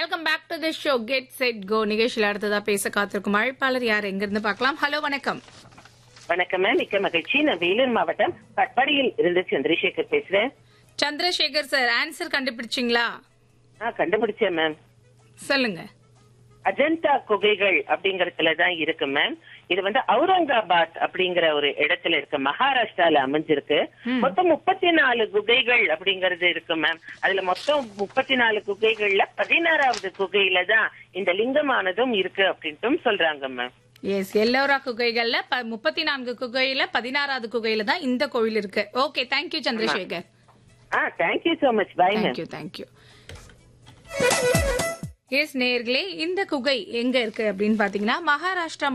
welcome back to the show get set go நிகழ்ச்சியில் அடுத்ததா பேச காத்திருக்கும் அழைப்பாளர் யார் எங்கிருந்து பார்க்கலாம் ஹலோ வணக்கம் வணக்கம் மேம் மிக்க மகிழ்ச்சி நான் வேலூர் மாவட்டம் கட்பாடியில் இருந்து சந்திரசேகர் பேசுறேன் சந்திரசேகர் சார் ஆன்சர் கண்டுபிடிச்சிங்களா ஆ கண்டுபிடிச்சேன் மேம் சொல்லுங்க அஜந்தா குகைகள் அப்படிங்கறதுல தான் இருக்கு மேம் இது வந்து அவுரங்காபாத் அப்படிங்கிற ஒரு இடத்துல இருக்கு மகாராஷ்டிரால அமைஞ்சிருக்கு மொத்தம் முப்பத்தி நாலு குகைகள் அப்படிங்கறது இருக்கு மேம் அதுல மொத்தம் முப்பத்தி நாலு குகைகள்ல பதினாறாவது குகையில தான் இந்த லிங்கமானதும் இருக்கு அப்படின்ட்டும் சொல்றாங்க மேம் எஸ் எல்லோரா குகைகள்ல முப்பத்தி நான்கு குகையில பதினாறாவது குகையில தான் இந்த கோவில் இருக்கு ஓகே தேங்க்யூ சந்திரசேகர் ஆ thank you so much bye ma'am thank you thank you yes நேர்களே இந்த குகை எங்க இருக்கு அப்படின்னு பாத்தீங்கன்னா மகாராஷ்டிரா